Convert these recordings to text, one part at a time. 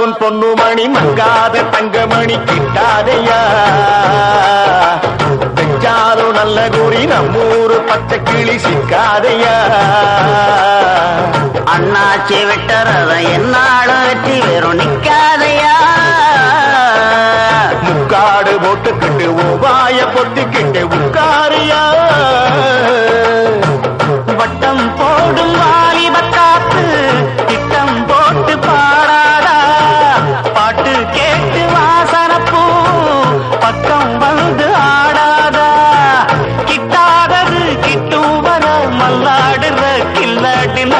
உன் பொன்னுமணி மங்காத தங்கமணி கிட்டாதையா வெச்சாலும் நல்ல குறி நம்மூரு பச்சை கிளி சிக்காதையா அண்ணாச்சி விட்டறத என்னாலும் வெற்றி வெறும் நிக்காதையா முக்காடு போட்டுக்கிட்டு உபாய பொத்திக்கிட்டு உட்காரியா வட்டம் போடும் வாலிப காத்து திட்டம் போட்டு பாடாதா பாட்டு கேட்டு வாசனப்பூ பக்கம் வந்து ஆடாதா கிட்டாதது கிட்டும் வர மல்லாடுற கில்லாடின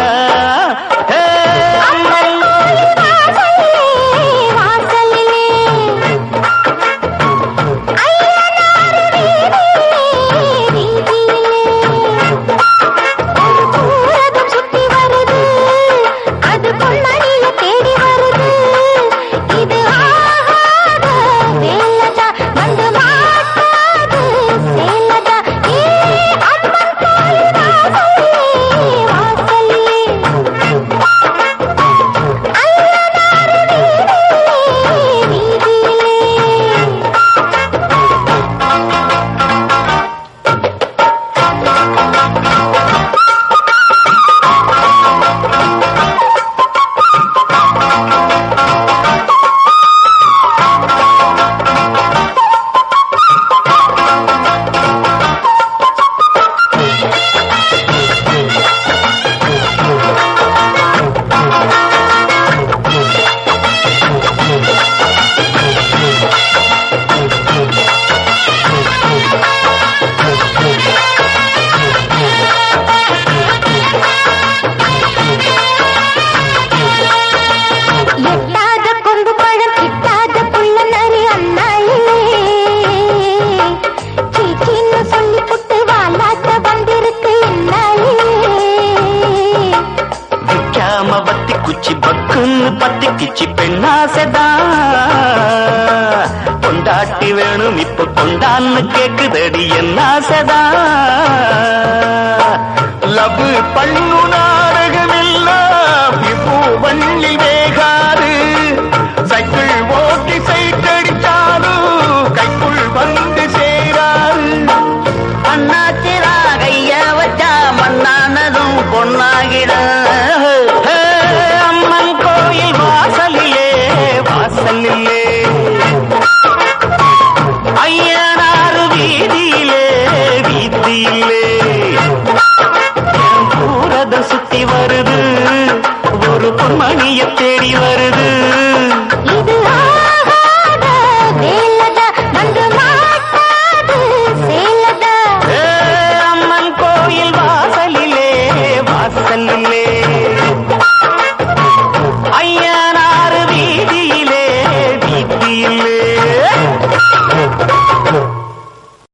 எட்டாத கொங்கு பழம் கிட்டாத புள்ள நரி அண்ணாயிலே சீச்சின்னு சொல்லி புட்டு வாலாட்ட வந்திருக்கு என்னாலே வைக்காம பத்தி குச்சி பக்குன்னு பத்தி கிச்சி பெண்ணாசைதா கொண்டாட்டி வேணும் இப்ப கொண்டான்னு கேக்குதடி என்ன ஆசைதா லவ் பண்ணு நாடகமெல்லாம் இப்போ வள்ளி வேகாது சைக்கிள் ஓட்டி சைட்டடிச்சாலும் கைக்குள் வந்து சேராது அண்ணாச்சிரா கைய வச்சா மண்ணானதும் பொண்ணாகிட